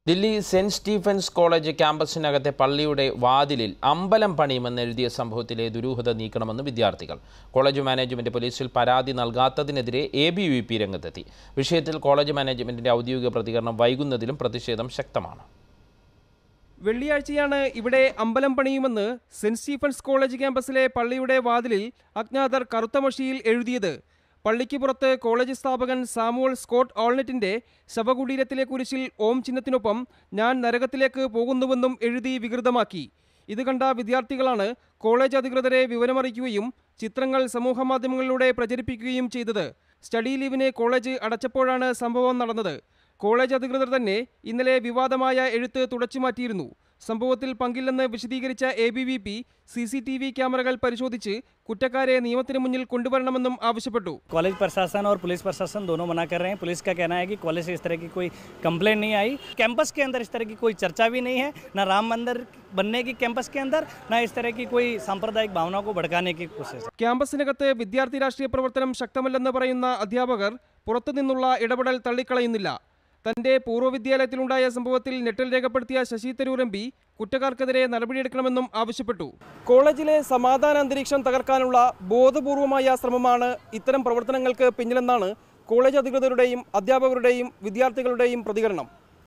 Delhi saint Stephen's college ക്യാമ്പസിനകത്തെ പള്ളിയുടെ വാതിലിൽ അമ്പലം പണിയുമെന്ന് എഴുതിയ സംഭവത്തിലെ ദുരൂഹത നീക്കണമെന്ന് വിദ്യാർത്ഥികൾ കോളേജ് മാനേജ്മെന്റ് പോലീസിൽ പരാതി നൽകാത്തതിനെതിരെ എ ബി വി പി രംഗത്തെത്തി വിഷയത്തിൽ കോളേജ് മാനേജ്മെന്റിന്റെ ഔദ്യോഗിക പ്രതികരണം വൈകുന്നതിലും പ്രതിഷേധം ശക്തമാണ് വെള്ളിയാഴ്ചയാണ് ഇവിടെ അമ്പലം പണിയുമെന്ന് സെന്റ് സ്റ്റീഫൻസ് കോളേജ് ക്യാമ്പസിലെ പള്ളിയുടെ വാതിലിൽ അജ്ഞാതർ കറുത്ത മഷിയിൽ എഴുതിയത് പള്ളിക്ക് പുറത്ത് കോളേജ് സ്ഥാപകൻ സാമുവൽ സ്കോട്ട് ഓൾനെറ്റിന്റെ ശവകുടീരത്തിലെ കുരിശിൽ ഓം ചിഹ്നത്തിനൊപ്പം ഞാൻ നരകത്തിലേക്ക് പോകുന്നുവെന്നും എഴുതി വികൃതമാക്കി ഇത് കണ്ട വിദ്യാർത്ഥികളാണ് കോളേജ് അധികൃതരെ വിവരമറിയിക്കുകയും ചിത്രങ്ങൾ സമൂഹമാധ്യമങ്ങളിലൂടെ പ്രചരിപ്പിക്കുകയും ചെയ്തത് സ്റ്റഡി ലീവിന് കോളേജ് അടച്ചപ്പോഴാണ് സംഭവം നടന്നത് കോളേജ് അധികൃതർ തന്നെ ഇന്നലെ വിവാദമായ എഴുത്ത് തുടച്ചുമാറ്റിയിരുന്നു സംഭവത്തിൽ പങ്കില്ലെന്ന് വിശദീകരിച്ച A B V P C C T V ക്യാമറകൾ പരിശോധിച്ച് കുറ്റക്കാരെ നിയമത്തിന് മുന്നിൽ കൊണ്ടുവരണമെന്നും ആവശ്യപ്പെട്ടു कॉलेज प्रशासन और पुलिस प्रशासन दोनों मना कर रहे हैं पुलिस का कहना है कि कॉलेज से इस तरह की कोई कंप्लेंट नहीं आई कैंपस के अंदर इस तरह की कोई चर्चा भी नहीं है ना राम मंदिर बनने की कैंपस के अंदर ना इस तरह की कोई सांप्रदायिक भावनाओं को भड़काने की कोशिश है ക്യാമ്പസിനകത്ത് വിദ്യാർത്ഥി രാഷ്ട്രീയ പ്രവർത്തനം ശക്തമല്ലെന്ന് പറയുന്ന അധ്യാപകർ പുറത്തുനിന്നുള്ള ഇടപെടൽ തള്ളിക്കളയുന്നില്ല തന്റെ പൂർവ്വ വിദ്യാലയത്തിലുണ്ടായ സംഭവത്തിൽ ഞെട്ടൽ രേഖപ്പെടുത്തിയ ശശി തരൂർ എം പി കുറ്റക്കാർക്കെതിരെ നടപടിയെടുക്കണമെന്നും ആവശ്യപ്പെട്ടു കോളേജിലെ സമാധാന അന്തരീക്ഷം തകർക്കാനുള്ള ബോധപൂർവമായ ശ്രമമാണ് ഇത്തരം പ്രവർത്തനങ്ങൾക്ക് പിന്നിലെന്നാണ് കോളേജ് അധികൃതരുടെയും അധ്യാപകരുടെയും വിദ്യാർത്ഥികളുടെയും പ്രതികരണം